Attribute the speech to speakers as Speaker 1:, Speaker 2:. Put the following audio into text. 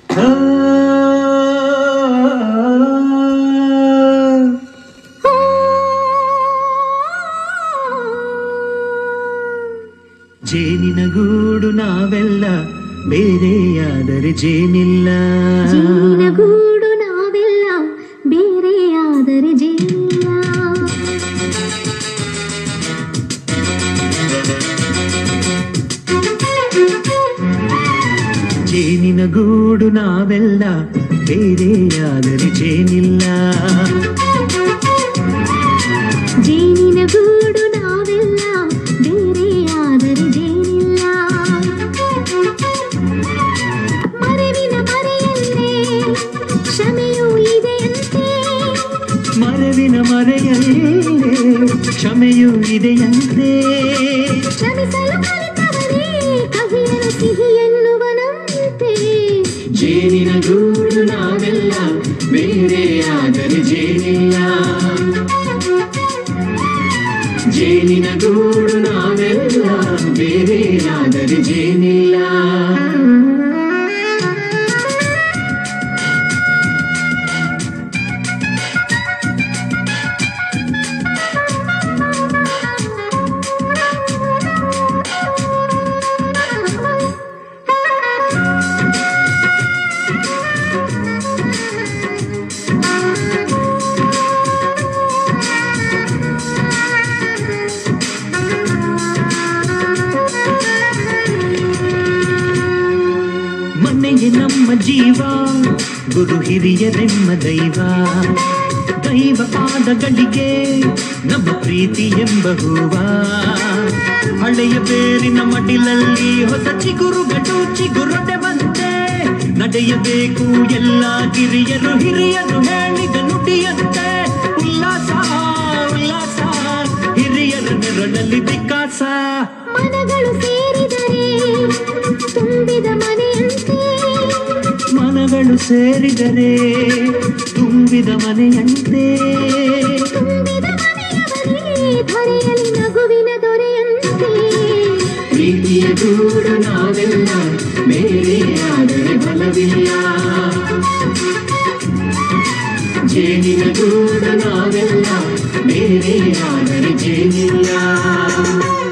Speaker 1: ಜೇನಿನ ಗೂಡು ನಾವೆಲ್ಲ ಬೇರೆಯಾದರೆ ಜೇನಿಲ್ಲ
Speaker 2: ಜೇನಿನ ಗೂಡು ನಾವೆಲ್ಲ ಬೇರೆಯಾದರೆ ಜೇನಿಲ್ಲ
Speaker 1: ಜೇನಿನ ಗೂಡು ನಾವೆಲ್ಲ ಬೇರೆಯಾದರೆ ಜೇನಿಲ್ಲ
Speaker 2: ಜೇನಿನ ಗೂಡು ನಾವೆಲ್ಲ ಬೇರೆಯಾದರೆ ಜೇನಿಲ್ಲ ಮರವಿನ ಮರೆಯಲ್ಲೇ ಕ್ಷಮೆಯೂ ಇದೆಯಂತೆ
Speaker 1: ಮರವಿನ ಮರೆಯಲ್ಲೇ ಕ್ಷಮೆಯೂ ಇದೆಯಂತೆ
Speaker 2: ಕ್ಷಮಿಸಲು ಕಲಿತವರೇ ಕಹಿಯನು ಸಿಹಿ ಎನ್ನುವನಂತೆ
Speaker 1: ಜೇನಿನ ಗೂಡು ನಾವೆಲ್ಲ ಬೇರೆಯಾದರೆ ಜೇನಿಲ್ಲ ಜೇನಿನ ಗೂಡು ನಾವೆಲ್ಲ ಬೇರೆಯಾದರೆ ಜೇನಿಲ್ಲ ಮನೆಯೇ ನಮ್ಮ ಜೀವ ಗುರು ಹಿರಿಯರೆಮ್ಮ ದೈವ ದೈವ ಪಾದಗಳಿಗೆ ನಮ್ಮ ಪ್ರೀತಿ ಎಂಬ ಹೂವ ಹಳೆಯ ಬೇರಿನ ಮಡಿಲಲ್ಲಿ ಹೊಸ ಚಿಗುರುಗಳು ಚಿಗುರೊಡೆ ಬಂತೆ ನಡೆಯಬೇಕು ಎಲ್ಲ ಕಿರಿಯರು ಹಿರಿಯರು ಹೇಳಿದ ನುಡಿಯಂತೆ ಉಲ್ಲಾಸ ಉಲ್ಲಾಸ ಹಿರಿಯರ ನೆರಳಲ್ಲಿ ವಿಕಾಸ
Speaker 2: ಮನಗಳು ಸೇರಿದರೆ ತುಂಬಿದ ಮನೆಯಂತೆ
Speaker 1: ಮನಗಳು ಸೇರಿದರೆ ತುಂಬಿದ ಮನೆಯಂತೆ
Speaker 2: ತುಂಬಿದ ಮನೆಯವರೇ ಧರೆಯಲ್ಲಿ ನಗುವಿನ ದೊರೆಯಂತೆ
Speaker 1: ಪ್ರೀತಿಯ ಗೂಡು ನಾವೆಲ್ಲ ಬೇರೆಯಾದರೆ ಬಲವಿಲ್ಲ ಜೇನಿನ ಗೂಡು ನಾವೆಲ್ಲ ಬೇರೆಯಾದರೆ ಜೇನಿಲ್ಲ